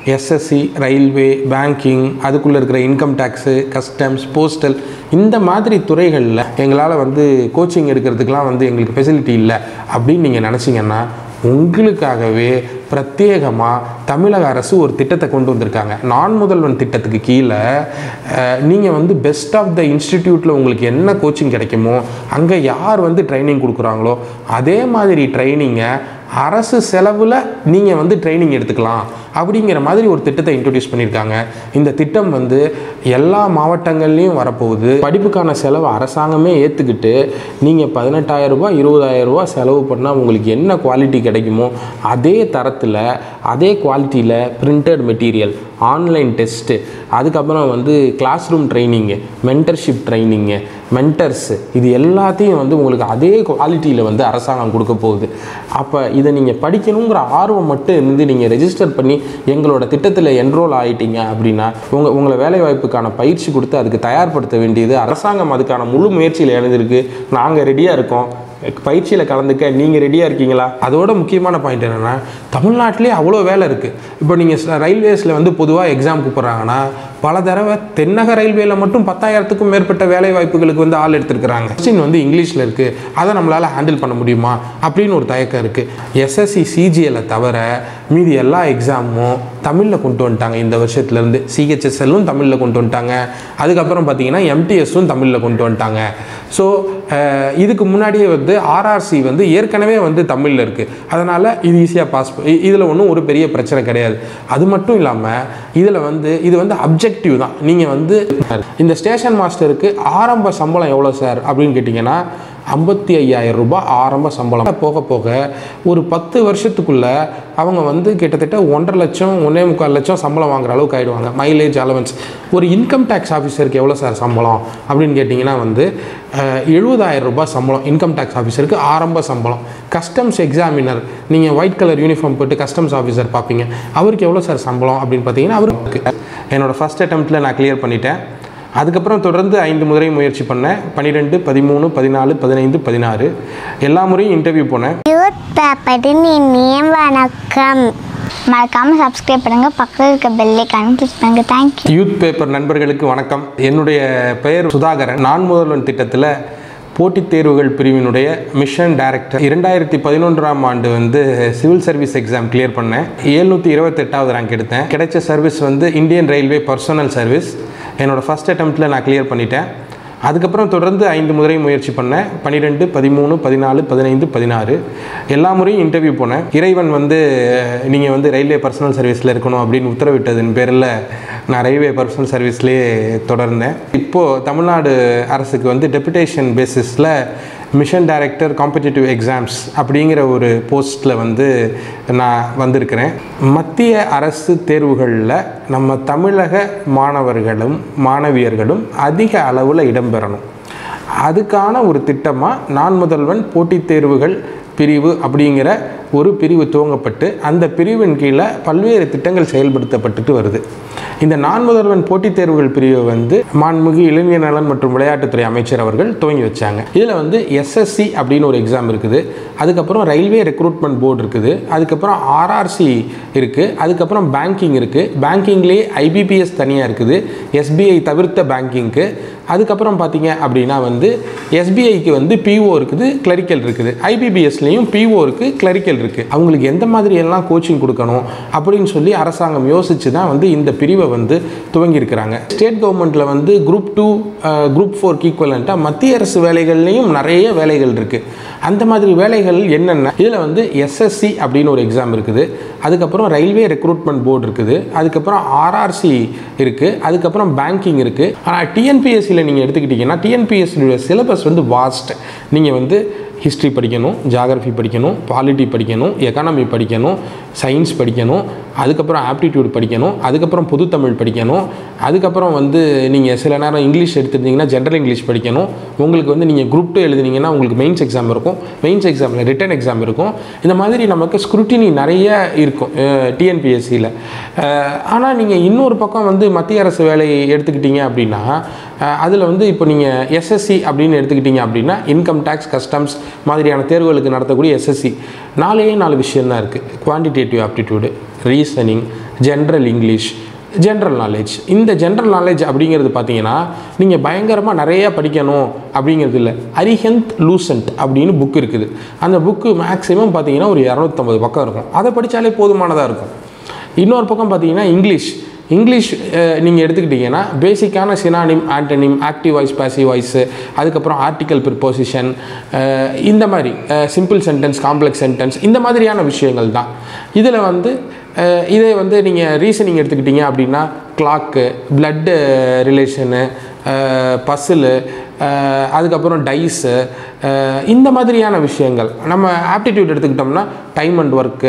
SSC railway banking அதுக்குள்ளே இருக்கிற income tax customs postal இந்த மாதிரி துறைகளில் எங்களால் வந்து கோச்சிங் எடுக்கிறதுக்கெலாம் வந்து எங்களுக்கு ஃபெசிலிட்டி இல்லை அப்படின்னு நீங்கள் நினச்சிங்கன்னா உங்களுக்காகவே பிரத்யேகமாக தமிழக அரசு ஒரு திட்டத்தை கொண்டு வந்திருக்காங்க நான் முதல்வன் திட்டத்துக்கு கீழே நீங்கள் வந்து பெஸ்ட் ஆஃப் த இன்ஸ்டிடியூட்டில் உங்களுக்கு என்ன கோச்சிங் கிடைக்குமோ அங்கே யார் வந்து ட்ரைனிங் கொடுக்குறாங்களோ அதே மாதிரி ட்ரைனிங்கை அரசு செலவில் நீங்கள் வந்து ட்ரைனிங் எடுத்துக்கலாம் அப்படிங்கிற மாதிரி ஒரு திட்டத்தை இன்ட்ரடியூஸ் பண்ணியிருக்காங்க இந்த திட்டம் வந்து எல்லா மாவட்டங்கள்லேயும் வரப்போகுது படிப்புக்கான செலவு அரசாங்கமே ஏற்றுக்கிட்டு நீங்கள் பதினெட்டாயிரம் ரூபாய் இருபதாயிரம் ரூபாய் செலவு பண்ணால் உங்களுக்கு என்ன குவாலிட்டி கிடைக்குமோ அதே தரத்தில் அதே குவாலிட்டியில் பிரிண்டட் மெட்டீரியல் ஆன்லைன் டெஸ்ட்டு அதுக்கப்புறம் வந்து classroom training mentorship training mentors இது எல்லாத்தையும் வந்து உங்களுக்கு அதே குவாலிட்டியில் வந்து அரசாங்கம் கொடுக்க போகுது அப்போ இதை நீங்கள் படிக்கணுங்கிற ஆர்வம் மட்டும் இருந்து நீங்கள் ரெஜிஸ்டர் பண்ணி எங்களோட திட்டத்தில் என்ரோல் ஆகிட்டீங்க அப்படின்னா உங்கள் உங்களை வேலைவாய்ப்புக்கான பயிற்சி கொடுத்து அதுக்கு தயார்படுத்த வேண்டியது அரசாங்கம் அதுக்கான முழு முயற்சியில் இணைந்திருக்கு நாங்கள் ரெடியாக இருக்கோம் பயிற்சியில் கலந்துக்க நீங்கள் ரெடியாக இருக்கீங்களா அதோட முக்கியமான பாயிண்ட் என்னென்னா தமிழ்நாட்டிலே அவ்வளோ வேலை இருக்குது இப்போ நீங்கள் ரயில்வேஸில் வந்து பொதுவாக எக்ஸாம் கூப்பிட்றாங்கன்னா பல தடவை தென்னக ரயில்வேல மட்டும் பத்தாயிரத்துக்கும் மேற்பட்ட வேலை வாய்ப்புகளுக்கு வந்து ஆள் எடுத்திருக்கிறாங்க கொஸ்டின் வந்து இங்கிலீஷில் இருக்குது அதை நம்மளால் ஹேண்டில் பண்ண முடியுமா அப்படின்னு ஒரு தயக்கம் இருக்குது எஸ்எஸ்சி சிஜிஎல்லை தவிர மீதி எல்லா எக்ஸாமும் தமிழில் கொண்டு வந்துட்டாங்க இந்த வருஷத்துலேருந்து சிஹெச்எஸ்எல்லும் தமிழில் கொண்டு வந்துட்டாங்க அதுக்கப்புறம் பார்த்தீங்கன்னா எம்டிஎஸும் தமிழில் கொண்டு வந்துட்டாங்க ஸோ இதுக்கு முன்னாடியே வந்து ஆர்ஆர்சி வந்து ஏற்கனவே வந்து தமிழில் இருக்குது அதனால் இது ஈஸியாக பாஸ் இதில் ஒன்றும் ஒரு பெரிய பிரச்சனை கிடையாது அது மட்டும் இல்லாமல் இதில் வந்து இது வந்து அப்ஜெக்டிவ் தான் நீங்கள் வந்து இந்த ஸ்டேஷன் மாஸ்டருக்கு ஆரம்ப சம்பளம் எவ்வளோ சார் அப்படின்னு கேட்டிங்கன்னா ஐம்பத்தி ஐயாயிரம் ரூபாய் ஆரம்ப சம்பளம் போக போக ஒரு பத்து வருஷத்துக்குள்ள அவங்க வந்து கிட்டத்தட்ட ஒன்றரை லட்சம் ஒன்றே முக்கால் லட்சம் சம்பளம் வாங்குற அளவுக்கு ஆயிடுவாங்க மைலேஜ் அலவன்ஸ் ஒரு இன்கம் டேக்ஸ் ஆஃபீஸருக்கு எவ்வளோ சார் சம்பளம் அப்படின்னு கேட்டிங்கன்னா வந்து எழுபதாயிரம் ரூபாய் சம்பளம் இன்கம் டேக்ஸ் ஆஃபீஸருக்கு ஆரம்ப சம்பளம் கஸ்டம்ஸ் எக்ஸாமினர் நீங்கள் ஒயிட் கலர் யூனிஃபார்ம் போட்டு கஸ்டம்ஸ் ஆஃபீஸர் பார்ப்பீங்க அவருக்கு எவ்வளோ சார் சம்பளம் அப்படின்னு பார்த்தீங்கன்னா அவருக்கு என்னோடய ஃபஸ்ட் அட்டம்ப்ட்டில் நான் கிளியர் பண்ணிட்டேன் அதுக்கப்புறம் தொடர்ந்து ஐந்து முறை முயற்சி பண்ணேன் பன்னிரெண்டு பதிமூணு பதினாலு பதினைந்து பதினாறு எல்லா முறையும் இன்டர்வியூ போனேன் யூத் பேப்பரின் இனிய வணக்கம் மறக்காமல் சப்ஸ்கிரைப் பண்ணுங்கள் பக்கத்தில் இருக்க பெல்லைக்கான கிளிக் பண்ணுங்கள் தேங்க்யூ யூத் பேப்பர் நண்பர்களுக்கு வணக்கம் என்னுடைய பெயர் சுதாகரன் நான் முதல்வன் திட்டத்தில் போட்டித் தேர்வுகள் பிரிவினுடைய மிஷன் டைரக்டர் இரண்டாயிரத்தி பதினொன்றாம் ஆண்டு வந்து சிவில் சர்வீஸ் எக்ஸாம் கிளியர் பண்ணேன் ஏழ்நூற்றி இருபத்தெட்டாவது ரேங்க் எடுத்தேன் கிடைச்ச சர்வீஸ் வந்து இந்தியன் ரயில்வே பர்சனல் சர்வீஸ் என்னோடய ஃபஸ்ட் அட்டம்ப்ட்டில் நான் கிளியர் பண்ணிட்டேன் அதுக்கப்புறம் தொடர்ந்து ஐந்து முறை முயற்சி பண்ணேன் பன்னிரெண்டு பதிமூணு பதினாலு பதினைந்து பதினாறு எல்லா முறையும் இன்டர்வியூ போனேன் இறைவன் வந்து நீங்கள் வந்து ரயில்வே பர்சனல் சர்வீஸில் இருக்கணும் அப்படின்னு உத்தரவிட்டதன் பேரில் நான் ரயில்வே பர்சனல் சர்வீஸ்லேயே தொடர்ந்தேன் இப்போது தமிழ்நாடு அரசுக்கு வந்து டெபுடேஷன் பேசிஸில் மிஷன் டைரக்டர் காம்படிட்டிவ் எக்ஸாம்ஸ் அப்படிங்கிற ஒரு போஸ்ட்டில் வந்து நான் வந்திருக்கிறேன் மத்திய அரசு தேர்வுகளில் நம்ம தமிழக மாணவர்களும் மாணவியர்களும் அதிக அளவில் இடம்பெறணும் அதுக்கான ஒரு திட்டமாக நான் முதல்வன் போட்டித் தேர்வுகள் பிரிவு அப்படிங்கிற ஒரு பிரிவு துவங்கப்பட்டு அந்த பிரிவின் கீழே பல்வேறு திட்டங்கள் செயல்படுத்தப்பட்டுட்டு வருது இந்த நான் முதல்வன் போட்டித் தேர்வுகள் பிரிவை வந்து மாண்புமிகு இளைஞர் நலன் மற்றும் விளையாட்டுத்துறை அமைச்சர் அவர்கள் துவங்கி வச்சாங்க இதில் வந்து எஸ்எஸ்சி அப்படின்னு ஒரு எக்ஸாம் இருக்குது அதுக்கப்புறம் ரயில்வே ரெக்ரூட்மெண்ட் போர்டு இருக்குது அதுக்கப்புறம் ஆர்ஆர்சி இருக்குது அதுக்கப்புறம் பேங்கிங் இருக்குது பேங்கிங்லேயே ஐபிபிஎஸ் தனியாக இருக்குது எஸ்பிஐ தவிர்த்த பேங்கிங்க்கு அதுக்கப்புறம் பார்த்தீங்க அப்படின்னா வந்து எஸ்பிஐக்கு வந்து பிஓ இருக்குது கிளரிக்கல் இருக்குது ஐபிபிஎஸ்லேயும் பிஓ இருக்குது கிளரிக்கல் இருக்குது அவங்களுக்கு எந்த மாதிரி எல்லாம் கோச்சிங் கொடுக்கணும் அப்படின்னு சொல்லி அரசாங்கம் யோசித்து தான் வந்து இந்த பிரிவை வந்து துவங்கியிருக்கிறாங்க ஸ்டேட் கவர்மெண்ட்டில் வந்து குரூப் டூ குரூப் ஃபோர்க்கு ஈக்குவலண்ட்டாக மத்திய அரசு வேலைகள்லேயும் நிறைய வேலைகள் இருக்குது அந்த மாதிரி வேலைகள் என்னென்ன இதில் வந்து எஸ்எஸ்சி அப்படின்னு ஒரு எக்ஸாம் இருக்குது அதுக்கப்புறம் ரயில்வே ரெக்ரூட்மெண்ட் போர்டு இருக்குது அதுக்கப்புறம் ஆர்ஆர்சி இருக்குது அதுக்கப்புறம் பேங்கிங் இருக்குது ஆனால் டிஎன்பிஎஸ்சியில் நீங்கள் எடுத்துக்கிட்டிங்கன்னா டிஎன்பிஎஸ்சியோட சிலபஸ் வந்து வாஸ்ட் நீங்கள் வந்து ஹிஸ்ட்ரி படிக்கணும் ஜாகிரஃபி படிக்கணும் பாலிட்டி படிக்கணும் எக்கானமி படிக்கணும் சயின்ஸ் படிக்கணும் அதுக்கப்புறம் ஆப்டிடியூட் படிக்கணும் அதுக்கப்புறம் பொதுத்தமிழ் படிக்கணும் அதுக்கப்புறம் வந்து நீங்கள் சில நேரம் இங்கிலீஷ் எடுத்துருந்தீங்கன்னா ஜென்ரல் இங்கிலீஷ் படிக்கணும் உங்களுக்கு வந்து நீங்கள் குரூப் டூ எழுதுனீங்கன்னா உங்களுக்கு மெயின்ஸ் எக்ஸாம் இருக்கும் மெயின்ஸ் எக்ஸாமில் ரிட்டன் எக்ஸாம் இருக்கும் இந்த மாதிரி நமக்கு ஸ்க்ரூட்டினி நிறைய இருக்கும் டிஎன்பிஎஸ்சியில் ஆனால் நீங்கள் இன்னொரு பக்கம் வந்து மத்திய அரசு வேலையை எடுத்துக்கிட்டீங்க அப்படின்னா அதில் வந்து இப்போ நீங்கள் எஸ்எஸ்சி அப்படின்னு எடுத்துக்கிட்டீங்க அப்படின்னா இன்கம் டேக்ஸ் கஸ்டம்ஸ் மாதிரியான தேர்வுகளுக்கு நடத்தக்கூடிய எஸ்எஸ்சி நாலே நாலு விஷயம் தான் இருக்குது quantitative aptitude reasoning general English general knowledge இந்த ஜென்ரல் நாலேஜ் அப்படிங்கிறது பார்த்தீங்கன்னா நீங்கள் பயங்கரமாக நிறைய படிக்கணும் அப்படிங்கிறது இல்லை அரிஹந்த் லூசன்ட் அப்படின்னு புக் இருக்குது அந்த புக்கு மேக்ஸிமம் பார்த்தீங்கன்னா ஒரு இரநூத்தம்பது பக்கம் இருக்கும் அதை படித்தாலே போதுமானதாக இருக்கும் இன்னொரு பக்கம் பார்த்தீங்கன்னா இங்கிலீஷ் இங்கிலீஷ் நீங்கள் எடுத்துக்கிட்டிங்கன்னா பேசிக்கான synonym antonym active voice passive voice அதுக்கப்புறம் ஆர்டிக்கல் ப்ரிப்போசிஷன் இந்த மாதிரி சிம்பிள் சென்டென்ஸ் காம்ப்ளெக்ஸ் சென்டென்ஸ் இந்த மாதிரியான விஷயங்கள் தான் இதில் வந்து அஹ், இதே வந்து நீங்கள் ரீசனிங் எடுத்துக்கிட்டீங்க அப்படின்னா கிளாக்கு பிளட்டு ரிலேஷனு பஸ்ஸில் அதுக்கப்புறம் டைஸு இந்த மாதிரியான விஷயங்கள் நம்ம ஆப்டிடியூட் எடுத்துக்கிட்டோம்னா time and work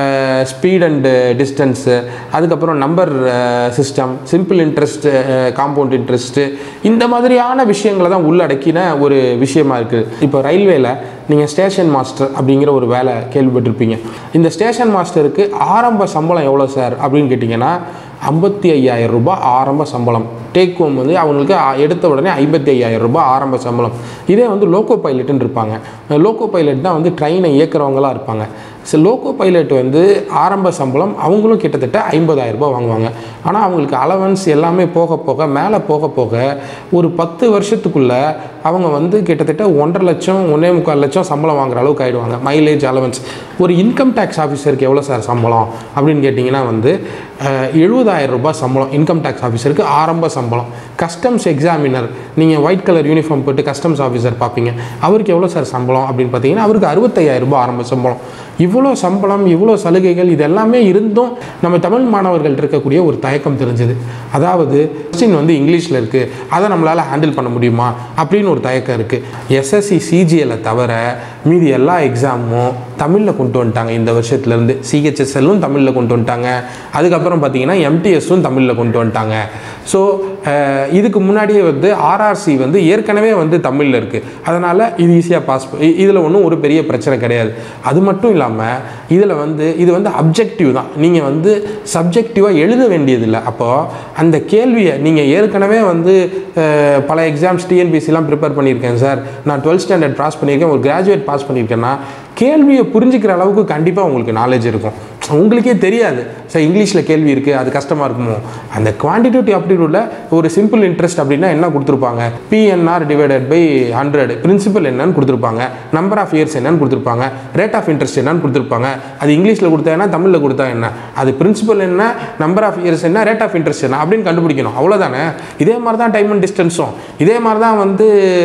speed and distance அதுக்கப்புறம் number system simple interest compound interest இந்த மாதிரியான விஷயங்களை தான் உள்ளடக்கின ஒரு விஷயமா இருக்குது இப்போ ரயில்வேல நீங்கள் ஸ்டேஷன் மாஸ்டர் அப்படிங்கிற ஒரு வேலை கேள்விப்பட்டிருப்பீங்க இந்த ஸ்டேஷன் மாஸ்டருக்கு ஆரம்ப சம்பளம் எவ்வளோ சார் அப்படின்னு கேட்டிங்கன்னா ஐம்பத்தி ஐயாயிரம் ரூபாய் ஆரம்ப சம்பளம் டேக் ஹோம் வந்து அவங்களுக்கு ஆ- எடுத்த உடனே ஐம்பத்தி ஐயாயிரம் ரூபாய் ஆரம்ப சம்பளம் இதே வந்து லோக்கோ பைலட்டுன்னு இருப்பாங்க லோக்கோ பைலட் தான் வந்து ட்ரெயினை இயக்குறவங்களா இருப்பாங்க ஸோ லோக்கோ பைலட் வந்து ஆரம்ப சம்பளம் அவங்களும் கிட்டத்தட்ட ஐம்பதாயிரம் ரூபாய் வாங்குவாங்க ஆனால் அவங்களுக்கு அலவன்ஸ் எல்லாமே போக போக மேலே போக போக ஒரு பத்து வருஷத்துக்குள்ளே அவங்க வந்து கிட்டத்தட்ட ஒன்றரை லட்சம் ஒன்றே முக்கால் லட்சம் சம்பளம் வாங்குற அளவுக்கு ஆயிடுவாங்க மைலேஜ் அலவன்ஸ் ஒரு இன்கம் டேக்ஸ் ஆஃபீஸருக்கு எவ்வளோ சார் சம்பளம் அப்படின்னு கேட்டிங்கன்னா வந்து எழுபதாயிரம் ரூபாய் சம்பளம் இன்கம் டேக்ஸ் ஆஃபீஸருக்கு ஆரம்ப சம்பளம் கஸ்டம்ஸ் எக்ஸாமினர் நீங்கள் ஒயிட் கலர் யூனிஃபார்ம் போட்டு கஸ்டம்ஸ் ஆஃபீஸர் பார்ப்பீங்க அவருக்கு எவ்வளோ சார் சம்பளம் அப்படின்னு பார்த்தீங்கன்னா அவருக்கு அறுபத்தையாயிரம் ரூபாய் ஆரம்ப சம்பளம் இவ்வளோ சம்பளம் இவ்வளோ சலுகைகள் இது எல்லாமே இருந்தும் நம்ம தமிழ் மாணவர்கள் இருக்கக்கூடிய ஒரு தயக்கம் தெரிஞ்சது அதாவது கொஸ்டின் வந்து இங்கிலீஷில் இருக்குது அதை நம்மளால் ஹேண்டில் பண்ண முடியுமா அப்படின்னு ஒரு தயக்கம் இருக்குது எஸ்எஸ்சி சிஜிஎல்லை தவிர மீதி எல்லா எக்ஸாமும் தமிழில் கொண்டு வந்துட்டாங்க இந்த வருஷத்துலேருந்து சிஹெச்எஸ்எல்லும் தமிழில் கொண்டு வந்துட்டாங்க அதுக்கப்புறம் பார்த்தீங்கன்னா எம்டிஎஸும் தமிழில் கொண்டு வந்துட்டாங்க ஸோ இதுக்கு முன்னாடியே வந்து ஆர்ஆர்சி வந்து ஏற்கனவே வந்து தமிழில் இருக்குது அதனால் இது ஈஸியாக பாஸ் இதில் ஒன்றும் ஒரு பெரிய பிரச்சனை கிடையாது அது மட்டும் இல்லாமல் இதில் வந்து இது வந்து அப்ஜெக்டிவ் தான் நீங்கள் வந்து சப்ஜெக்டிவாக எழுத வேண்டியதில்லை அப்போது அந்த கேள்வியை நீங்கள் ஏற்கனவே வந்து அஹ், பல எக்ஸாம்ஸ் டிஎன்பிசிலாம் ப்ரிப்பேர் பண்ணியிருக்கேன் சார் நான் டுவெல்த் ஸ்டாண்டர்ட் பாஸ் பண்ணியிருக்கேன் ஒரு கிராஜுவேட் பாஸ் பண்ணியிருக்கேன்னா கேள்வியை புரிஞ்சுக்கிற அளவுக்கு கண்டிப்பாக உங்களுக்கு நாலேஜ் இருக்கும் உங்களுக்கே தெரியாது சார் இங்கிலீஷில் கேள்வி இருக்குது அது கஷ்டமாக இருக்குமோ அந்த குவான்டிடேட்டிவ் ஆப்டிடியூடில் ஒரு சிம்பிள் இன்ட்ரெஸ்ட் அப்படின்னா என்ன கொடுத்துருப்பாங்க P N R divided by hundred principal என்னன்னு கொடுத்துருப்பாங்க நம்பர் ஆஃப் இயர்ஸ் என்னன்னு கொடுத்துருப்பாங்க ரேட் ஆஃப் இன்ட்ரெஸ்ட் என்னன்னு கொடுத்துருப்பாங்க அது இங்கிலீஷில் கொடுத்தா என்ன தமிழில் கொடுத்தா என்ன அது பிரின்சிபல் என்ன நம்பர் ஆஃப் இயர்ஸ் என்ன ரேட் ஆஃப் இன்ட்ரெஸ்ட் என்ன அப்படின்னு கண்டுபிடிக்கணும் அவ்வளோதானே இதே மாதிரி தான் டைம் அண்ட் டிஸ்டன்ஸும் இதே மாதிரி தான் வந்து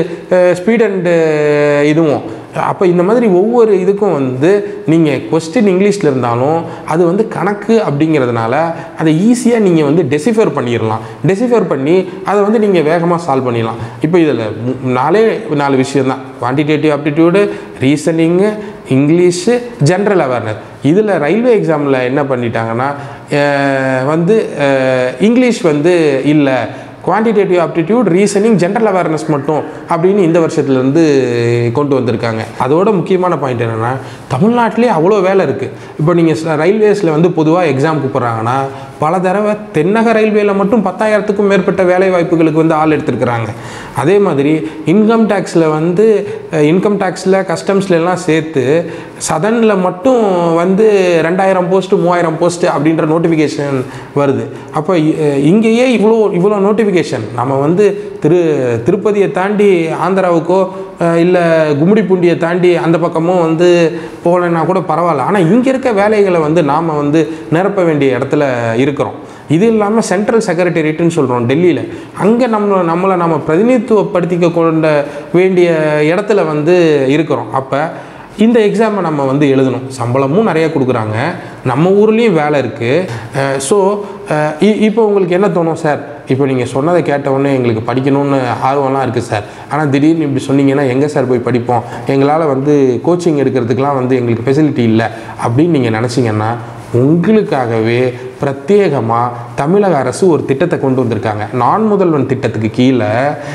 ஸ்பீட் அண்டு இதுவும் அப்போ இந்த மாதிரி ஒவ்வொரு இதுக்கும் வந்து நீங்கள் கொஸ்டின் இங்கிலீஷில் இருந்தாலும் அது வந்து கணக்கு அப்படிங்கிறதுனால அதை ஈஸியாக நீங்கள் வந்து டெசிஃபர் பண்ணிடலாம் டெசிஃபர் பண்ணி அதை வந்து நீங்கள் வேகமாக சால்வ் பண்ணிடலாம் இப்போ இதில் நாலே நாலு விஷயம் தான் quantitative aptitude reasoning English general awareness இதில் ரயில்வே எக்ஸாமில் என்ன பண்ணிட்டாங்கன்னா அஹ், வந்து அஹ், இங்கிலீஷ் வந்து இல்லை quantitative aptitude reasoning general awareness மட்டும் அப்படின்னு இந்த வருஷத்துலேருந்து கொண்டு வந்திருக்காங்க அதோட முக்கியமான பாயிண்ட் என்னென்னா தமிழ்நாட்டிலே அவ்வளோ வேலை இருக்குது இப்போ நீங்கள் ரயில்வேஸில் வந்து பொதுவாக எக்ஸாம் கூப்பிட்றாங்கன்னா பல தடவை தென்னக ரயில்வேல மட்டும் பத்தாயிரத்துக்கும் மேற்பட்ட வேலை வாய்ப்புகளுக்கு வந்து ஆள் எடுத்திருக்கிறாங்க அதே மாதிரி இன்கம் டேக்ஸில் வந்து இன்கம் டேக்ஸில் கஸ்டம்ஸ்ல எல்லாம் சேர்த்து சதனில் மட்டும் வந்து ரெண்டாயிரம் போஸ்ட்டு மூவாயிரம் போஸ்ட்டு அப்படின்ற நோட்டிஃபிகேஷன் வருது அப்போ இ- இங்கேயே இவ்வளோ இவ்வளோ நோட்டிஃபிகேஷன் நம்ம வந்து திரு திருப்பதியை தாண்டி ஆந்திராவுக்கோ இல்லை கும்மிடிப்பூண்டியை தாண்டி அந்த பக்கமும் வந்து போகலைன்னா கூட பரவாயில்ல ஆனால் இங்கே இருக்க வேலைகளை வந்து நாம் வந்து நிரப்ப வேண்டிய இடத்துல இருக்கிறோம் இது இல்லாமல் சென்ட்ரல் செக்ரட்டேரியட்னு சொல்கிறோம் டெல்லியில் அங்கே நம்ம நம்மளை நம்ம பிரதிநிதித்துவப்படுத்திக்க கொண்ட வேண்டிய இடத்துல வந்து இருக்கிறோம் அப்போ இந்த எக்ஸாமை நம்ம வந்து எழுதணும் சம்பளமும் நிறைய கொடுக்குறாங்க நம்ம ஊர்லேயும் வேலை இருக்குது ஸோ இப்போ உங்களுக்கு என்ன தோணும் சார் இப்போ நீங்கள் சொன்னதை கேட்ட உடனே எங்களுக்கு படிக்கணும்னு ஆர்வம்லாம் இருக்குது சார் ஆனால் திடீர்னு இப்படி சொன்னீங்கன்னா எங்கே சார் போய் படிப்போம் எங்களால் வந்து கோச்சிங் எடுக்கிறதுக்கெலாம் வந்து எங்களுக்கு ஃபெசிலிட்டி இல்லை அப்படின்னு நீங்கள் நினச்சிங்கன்னா உங்களுக்காகவே பிரத்யேகமாக தமிழக அரசு ஒரு திட்டத்தை கொண்டு வந்திருக்காங்க நான் முதல்வன் திட்டத்துக்கு கீழே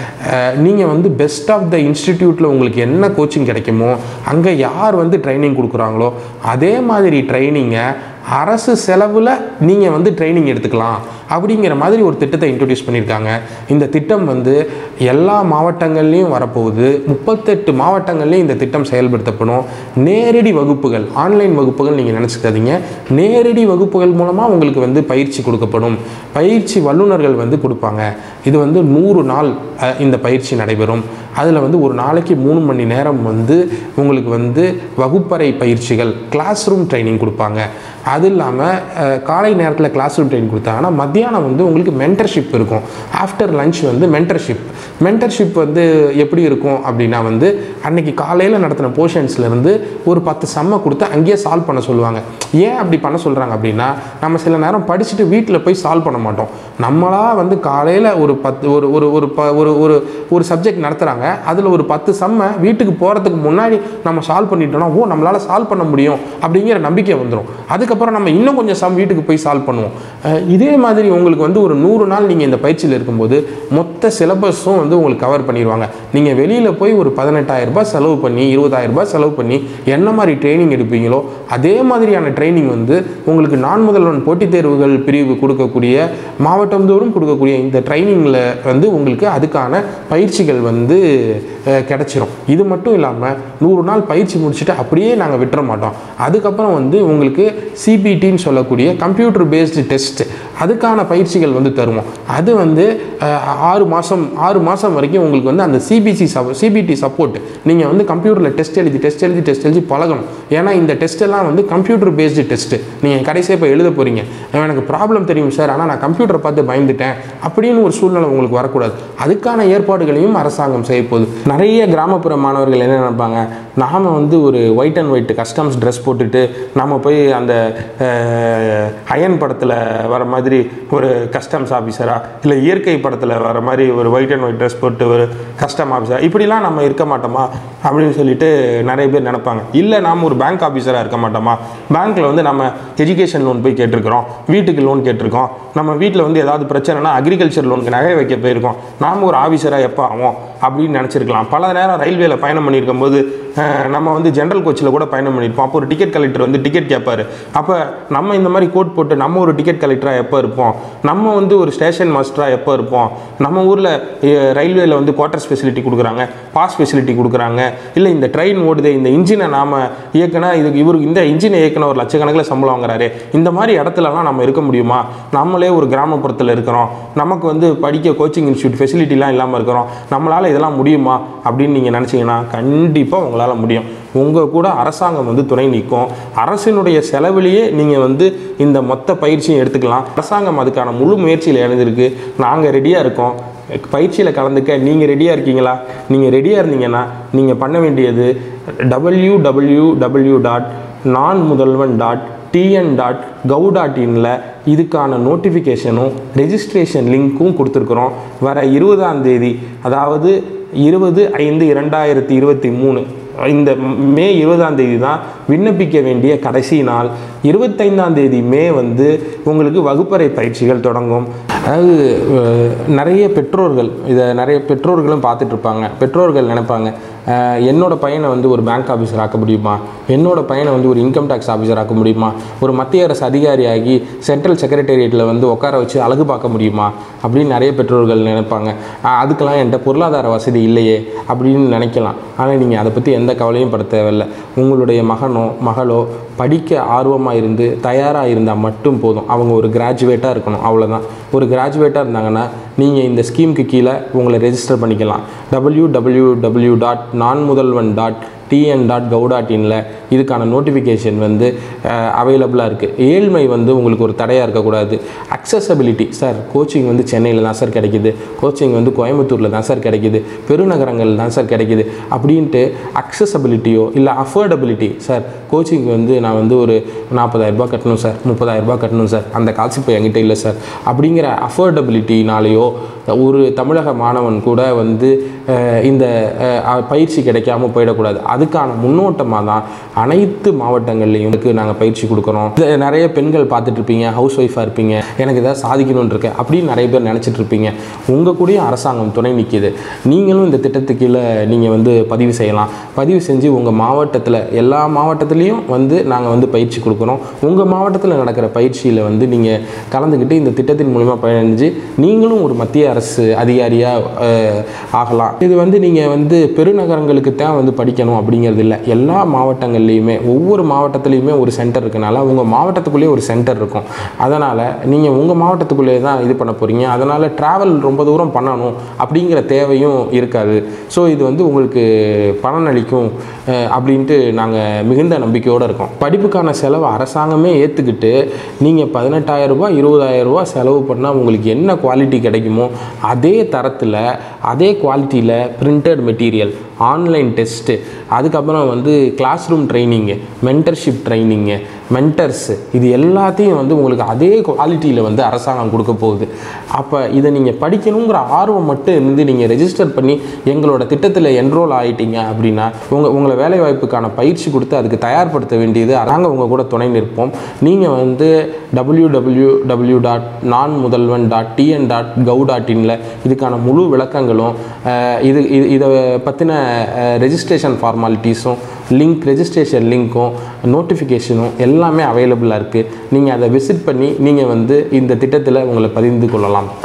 நீங்கள் வந்து பெஸ்ட் ஆஃப் த இன்ஸ்டிடியூட்டில் உங்களுக்கு என்ன கோச்சிங் கிடைக்குமோ அங்கே யார் வந்து ட்ரைனிங் கொடுக்குறாங்களோ அதே மாதிரி ட்ரைனிங்கை அரசு செலவில் நீங்கள் வந்து ட்ரைனிங் எடுத்துக்கலாம் அப்படிங்கிற மாதிரி ஒரு திட்டத்தை இன்ட்ரடியூஸ் பண்ணியிருக்காங்க இந்த திட்டம் வந்து எல்லா மாவட்டங்கள்லேயும் வரப்போகுது முப்பத்தெட்டு மாவட்டங்கள்லேயும் இந்த திட்டம் செயல்படுத்தப்படும் நேரடி வகுப்புகள் ஆன்லைன் வகுப்புகள் நீங்கள் நினச்சிக்காதீங்க நேரடி வகுப்புகள் மூலமாக உங்களுக்கு வந்து பயிற்சி கொடுக்கப்படும் பயிற்சி வல்லுநர்கள் வந்து கொடுப்பாங்க இது வந்து நூறு நாள் அஹ், இந்த பயிற்சி நடைபெறும் அதில் வந்து ஒரு நாளைக்கு மூணு மணி நேரம் வந்து உங்களுக்கு வந்து வகுப்பறை பயிற்சிகள் கிளாஸ் ரூம் ட்ரைனிங் கொடுப்பாங்க அது இல்லாமல் காலை நேரத்தில் கிளாஸ் ரூம் ட்ரைனிங் கொடுத்தாங்கன்னா மத்தியானம் வந்து உங்களுக்கு மென்டர்ஷிப் இருக்கும் ஆஃப்டர் லஞ்ச் வந்து மென்டர்ஷிப் மென்டர்ஷிப் வந்து எப்படி இருக்கும் அப்படின்னா வந்து அன்னைக்கு காலையில் நடத்தின போர்ஷன்ஸ்லேருந்து ஒரு பத்து செம்ம கொடுத்து அங்கேயே சால்வ் பண்ண சொல்லுவாங்க ஏன் அப்படி பண்ண சொல்கிறாங்க அப்படின்னா நம்ம சில நேரம் படிச்சுட்டு வீட்டில் போய் சால்வ் பண்ண மாட்டோம் நம்மளா வந்து காலையில் ஒரு பத்து ஒரு ஒரு ஒரு ப- ஒரு ஒரு ஒரு சப்ஜெக்ட் நடத்துகிறாங்க அதில் ஒரு பத்து செம்ம வீட்டுக்கு போகிறதுக்கு முன்னாடி நம்ம சால்வ் பண்ணிட்டோம்னா ஓ நம்மளால் சால்வ் பண்ண முடியும் அப்படிங்கிற நம்பிக்கை வந்துடும் அதுக்கப்புறம் நம்ம இன்னும் கொஞ்சம் சம் வீட்டுக்கு போய் சால்வ் பண்ணுவோம் அஹ் இதே மாதிரி உங்களுக்கு வந்து ஒரு நூறு நாள் நீங்கள் இந்த பயிற்சியில் இருக்கும்போது மொத்த சிலபஸும் வந்து உங்களுக்கு கவர் பண்ணிடுவாங்க நீங்கள் வெளியில் போய் ஒரு 18000 ரூபாய் செலவு பண்ணி 20000 ரூபாய் செலவு பண்ணி என்ன மாதிரி ட்ரைனிங் எடுப்பீங்களோ அதே மாதிரியான ட்ரைனிங் வந்து உங்களுக்கு நான் முதல்வன் போட்டித் தேர்வுகள் பிரிவு கொடுக்கக்கூடிய மாவட்டந்தோறும் கொடுக்கக்கூடிய இந்த ட்ரைனிங்கில் வந்து உங்களுக்கு அதுக்கான பயிற்சிகள் வந்து அஹ், கிடைச்சிரும் இது மட்டும் இல்லாமல் நூறு நாள் பயிற்சி முடிச்சுட்டு அப்படியே நாங்கள் விட்டுற மாட்டோம் அதுக்கப்புறம் வந்து உங்களுக்கு சிபிடின்னு சொல்லக்கூடிய கம்ப்யூட்டர் பேஸ்டு டெஸ்ட் அதுக்கான பயிற்சிகள் வந்து தருவோம் அது வந்து அஹ், ஆறு மாதம் ஆறு மாதம் வரைக்கும் உங்களுக்கு வந்து அந்த சிபிசி சப் சிபிடி சப்போர்ட் நீங்கள் வந்து கம்ப்யூட்டரில் டெஸ்ட் எழுதி டெஸ்ட் எழுதி டெஸ்ட் எழுதி பழகணும் ஏன்னா இந்த டெஸ்ட் எல்லாம் வந்து கம்ப்யூட்டர் பேஸ்டு டெஸ்ட் நீங்கள் கடைசியாக இப்போ எழுத போகிறீங்க எனக்கு ப்ராப்ளம் தெரியும் சார் ஆனால் நான் கம்ப்யூட்டரை பார்த்து பயந்துட்டேன் அப்படின்னு ஒரு சூழ்நிலை உங்களுக்கு வரக்கூடாது அதுக்கான ஏற்பாடுகளையும் அரசாங்கம் செய்ய போகுது நிறைய கிராமப்புற மாணவர்கள் என்ன நினைப்பாங்க நாம் வந்து ஒரு white and white customs dress போட்டுட்டு நாம் போய் அந்த அயன் படத்தில் வர மாதிரி ஒரு கஸ்டம்ஸ் ஆஃபீஸரா இல்லை இயற்கை படத்தில் வர மாதிரி ஒரு ஒயிட் அண்ட் ஒயிட் ட்ரெஸ் போட்டு ஒரு கஸ்டம் ஆஃபீஸர் இப்படிலாம் நம்ம இருக்க மாட்டோமா அப்படின்னு சொல்லிட்டு நிறைய பேர் நினைப்பாங்க இல்லை நாம் ஒரு பேங்க் ஆஃபீஸராக இருக்க மாட்டோமா பேங்க்கில் வந்து நம்ம எஜுகேஷன் லோன் போய் கேட்டிருக்கிறோம் வீட்டுக்கு லோன் கேட்டிருக்கோம் நம்ம வீட்டில் வந்து ஏதாவது பிரச்சனைனா அக்ரிகல்ச்சர் லோனுக்கு நகை வைக்க போயிருக்கோம் நாம் ஒரு ஆஃபீஸராக எப்போ ஆகும் அப்படின்னு நினச்சிருக்கலாம் பல நேரம் ரயில்வேல பயணம் பண்ணியிருக்கும் போது அஹ், நம்ம வந்து ஜென்ரல் கோச்சில் கூட பயணம் பண்ணியிருப்போம் அப்போ ஒரு டிக்கெட் கலெக்டர் வந்து டிக்கெட் கேட்பாரு அப்போ நம்ம இந்த மாதிரி கோட் போட்டு நம்ம ஒரு டிக்கெட் கலெக்டராக எப்போ இருப்போம் நம்ம வந்து ஒரு ஸ்டேஷன் மாஸ்டராக எப்போ இருப்போம் நம்ம ஊரில் ரயில்வேல வந்து குவார்ட்டர்ஸ் ஃபெசிலிட்டி கொடுக்குறாங்க பாஸ் ஃபெசிலிட்டி கொடுக்குறாங்க இல்லை இந்த ட்ரெயின் ஓடுதே இந்த இன்ஜினை நாம் இயக்குனா இதுக்கு இவருக்கு இந்த இன்ஜினை இயக்குன ஒரு லட்சக்கணக்கில் சம்பளம் வாங்குறாரு இந்த மாதிரி இடத்துலலாம் நம்ம இருக்க முடியுமா நம்மளே ஒரு கிராமப்புறத்தில் இருக்கிறோம் நமக்கு வந்து படிக்க கோச்சிங் இன்ஸ்டியூட் ஃபெசிலிட்டிலாம் இல்லாமல் இருக்கிறோம் நம்மளால் இதெல்லாம் முடியுமா அப்படின்னு நீங்கள் நினச்சிங்கன்னா கண்டிப்பாக உங்களால் முடியும் உங்கள் கூட அரசாங்கம் வந்து துணை நிற்கும் அரசினுடைய செலவிலேயே நீங்கள் வந்து இந்த மொத்த பயிற்சியும் எடுத்துக்கலாம் அரசாங்கம் அதுக்கான முழு முயற்சியில் இணைந்திருக்கு நாங்கள் ரெடியாக இருக்கோம் பயிற்சியில் கலந்துக்க நீங்கள் ரெடியாக இருக்கீங்களா நீங்கள் ரெடியாக இருந்தீங்கன்னா நீங்கள் பண்ண வேண்டியது W W W dot Naan Mudhalvan dot TN dot gov dot இனில் இதுக்கான நோட்டிஃபிகேஷனும் ரெஜிஸ்ட்ரேஷன் லிங்க்கும் கொடுத்துருக்குறோம் வர இருபதாம் தேதி அதாவது இருபது ஐந்து இரண்டாயிரத்தி இருபத்தி மூணு இந்த மே இருபதாம் தேதி தான் விண்ணப்பிக்க வேண்டிய கடைசி நாள் இருபத்தைந்தாம் தேதி மே வந்து உங்களுக்கு வகுப்பறை பயிற்சிகள் தொடங்கும் அதாவது அஹ், நிறைய பெற்றோர்கள் இதை நிறைய பெற்றோர்களும் பார்த்துட்டு இருப்பாங்க பெற்றோர்கள் நினைப்பாங்க அஹ், என்னோட பையனை வந்து ஒரு பேங்க் ஆஃபீஸர் ஆக்க முடியுமா என்னோட பையனை வந்து ஒரு இன்கம் டேக்ஸ் ஆஃபீஸர் ஆக்க முடியுமா ஒரு மத்திய அரசு அதிகாரியாகி சென்ட்ரல் செக்ரட்டேரியட்டில் வந்து உட்கார வச்சு அழகு பார்க்க முடியுமா அப்படின்னு நிறைய பெற்றோர்கள் நினைப்பாங்க அஹ், அதுக்கெல்லாம் என்கிட்ட பொருளாதார வசதி இல்லையே அப்படின்னு நினைக்கலாம் ஆனால் நீங்கள் அதை பற்றி எந்த கவலையும் பட தேவையில்லை உங்களுடைய மகனோ மகளோ படிக்க ஆர்வமாக இருந்து தயாராக இருந்தால் மட்டும் போதும் அவங்க ஒரு கிராஜுவேட்டாக இருக்கணும் அவ்வளோதான் ஒரு கிராஜுவேட்டாக இருந்தாங்கன்னா நீங்கள் இந்த ஸ்கீமுக்கு கீழே உங்களை ரெஜிஸ்டர் பண்ணிக்கலாம் W W W dot Naan Mudhalvan dot TN dot gov dot இனில் இதுக்கான நோட்டிஃபிகேஷன் வந்து அவைலபிளாக இருக்குது ஏழ்மை வந்து உங்களுக்கு ஒரு தடையாக இருக்கக்கூடாது அக்சசபிலிட்டி சார் கோச்சிங் வந்து சென்னையில் தான் சார் கிடைக்குது கோச்சிங் வந்து கோயம்புத்தூரில் தான் சார் கிடைக்குது பெருநகரங்கள் தான் சார் கிடைக்குது அப்படின்ட்டு அக்சசபிலிட்டியோ இல்லை அஃபோர்டபிலிட்டி சார் கோச்சிங் வந்து நான் வந்து ஒரு நாற்பதாயிரரூபா கட்டணும் சார் முப்பதாயிரரூபா கட்டணும் சார் அந்த காசு இப்போ என்கிட்ட இல்லை சார் அப்படிங்கிற அஃபோர்டபிலிட்டினாலேயோ ஒரு தமிழக மாணவன் கூட வந்து அஹ், இந்த அஹ், பயிற்சி கிடைக்காம போயிடக்கூடாது அதுக்கான முன்னோட்டமாக தான் அனைத்து மாவட்டங்கள்லையும் நாங்கள் பயிற்சி கொடுக்குறோம் இது நிறைய பெண்கள் பார்த்துட்டு இருப்பீங்க ஹவுஸ் ஒய்ஃபாக இருப்பீங்க எனக்கு ஏதாவது சாதிக்கணும்னு இருக்கு அப்படின்னு நிறைய பேர் நினச்சிட்டு இருப்பீங்க உங்கள் கூடயும் அரசாங்கம் துணை நிற்கிது நீங்களும் இந்த திட்டத்துக்கு கீழே நீங்கள் வந்து பதிவு செய்யலாம் பதிவு செஞ்சு உங்கள் மாவட்டத்தில் எல்லா மாவட்டத்துலேயும் வந்து நாங்கள் வந்து பயிற்சி கொடுக்குறோம் உங்கள் மாவட்டத்தில் நடக்கிற பயிற்சியில் வந்து நீங்கள் கலந்துக்கிட்டு இந்த திட்டத்தின் மூலிமா பயணிஞ்சு நீங்களும் ஒரு மத்திய அரசு அதிகாரியாக ஆகலாம் இது வந்து நீங்கள் வந்து பெருநகரங்களுக்கு தான் வந்து படிக்கணும் அப்படிங்கிறது இல்லை எல்லா மாவட்டங்கள்லேயுமே ஒவ்வொரு மாவட்டத்துலேயுமே ஒரு சென்டர் இருக்கனால உங்கள் மாவட்டத்துக்குள்ளேயே ஒரு சென்டர் இருக்கும் அதனால் நீங்கள் உங்கள் மாவட்டத்துக்குள்ளேயே தான் இது பண்ண போகிறீங்க அதனால் ட்ராவல் ரொம்ப தூரம் பண்ணணும் அப்படிங்கிற தேவையும் இருக்காது ஸோ இது வந்து உங்களுக்கு பலனளிக்கும் அஹ், அப்படின்ட்டு நாங்கள் மிகுந்த நம்பிக்கையோடு இருக்கோம் படிப்புக்கான செலவு அரசாங்கமே ஏற்றுக்கிட்டு நீங்கள் பதினெட்டாயிரம் ரூபாய் இருபதாயிரம் ரூபாய் செலவு பண்ணால் உங்களுக்கு என்ன குவாலிட்டி கிடைக்குமோ அதே தரத்தில் அதே குவாலிட்டியில் பிரிண்டட் மெட்டீரியல் ஆன்லைன் டெஸ்ட்டு அதுக்கப்புறம் வந்து classroom training mentorship training mentors இது எல்லாத்தையும் வந்து உங்களுக்கு அதே குவாலிட்டியில் வந்து அரசாங்கம் கொடுக்க போகுது அப்போ இதை நீங்கள் படிக்கணுங்கிற ஆர்வம் மட்டும் இருந்து நீங்கள் ரெஜிஸ்டர் பண்ணி எங்களோட திட்டத்தில் என்ரோல் ஆகிட்டீங்க அப்படின்னா உங்கள் உங்களை வேலைவாய்ப்புக்கான பயிற்சி கொடுத்து அதுக்கு தயார்படுத்த வேண்டியது நாங்கள் உங்கள் கூட துணை நிற்போம் நீங்கள் வந்து W W W dot Naan Mudhalvan dot TN dot gov dot இனில் இதுக்கான முழு விளக்கங்களும் அஹ், இது இது இதை பற்றின ரெஜிஸ்ட்ரேஷன் ஃபார்மாலிட்டிஸும் லிங்க் ரெஜிஸ்ட்ரேஷன் லிங்க்கும் நோட்டிஃபிகேஷனும் எல்லாமே அவைலபிளாக இருக்குது நீங்கள் அதை விசிட் பண்ணி நீங்கள் வந்து இந்த திட்டத்தில் உங்களை பதிந்து கொள்ளலாம்